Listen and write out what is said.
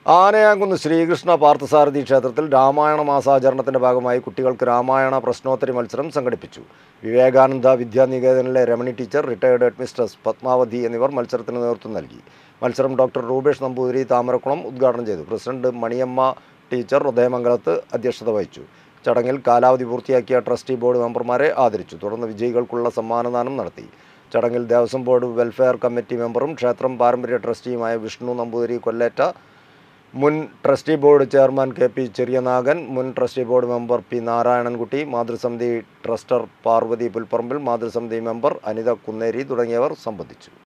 ആനയാങ്കുന്ന് ശ്രീകൃഷ്ണ പാർത്ഥസാരഥി ക്ഷേത്രത്തിൽ രാമായണ മാസാചരണത്തിന്റെ ഭാഗമായി കുട്ടികൾക്ക് രാമായണ പ്രശ്നോത്തരി മത്സരം സംഘടിപ്പിച്ചു വിവേകാനന്ദ വിദ്യാനികേതനിലെ Ramani teacher retired headmistress Padmavathi എന്നിവർ മത്സരത്തിന് നേതൃത്വം നൽകി മത്സരം ഡോക്ടർ രൂപേഷ് നമ്പൂതിരി താമരക്കുളം ഉദ്ഘാടനം ചെയ്തു പ്രസിഡന്റ് മണിയമ്മ ടീച്ചർ ഉദയമംഗലത്ത് അധ്യക്ഷത വഹിച്ചു ചടങ്ങിൽ കാലാവധി പൂർത്തിയാക്കിയ ട്രസ്റ്റി ബോർഡ് മെമ്പർമാരെ ആദരിച്ചു തുടർന്ന് വിജയികൾക്കുള്ള സമ്മാനദാനം നടത്തി ചടങ്ങിൽ ദേവസ്വം ബോർഡ് വെൽഫെയർ കമ്മിറ്റി മെമ്പറും ക്ഷേത്രം പാരമ്പര്യ ട്രസ്റ്റിയുമായ വിഷ്ണു നമ്പൂതിരി കൊല്ലേറ്റ മുൻ trustee board chairman K P Cheriyanagan മുൻ trustee board member P Narayanankutty മാതൃസമിതി ട്രസ്റ്റർ പാർവതി പുൽപ്പറമ്പിൽ മാതൃസമിതി മെമ്പർ അനിത കുന്നേരി തുടങ്ങിയവർ സംബന്ധിച്ചു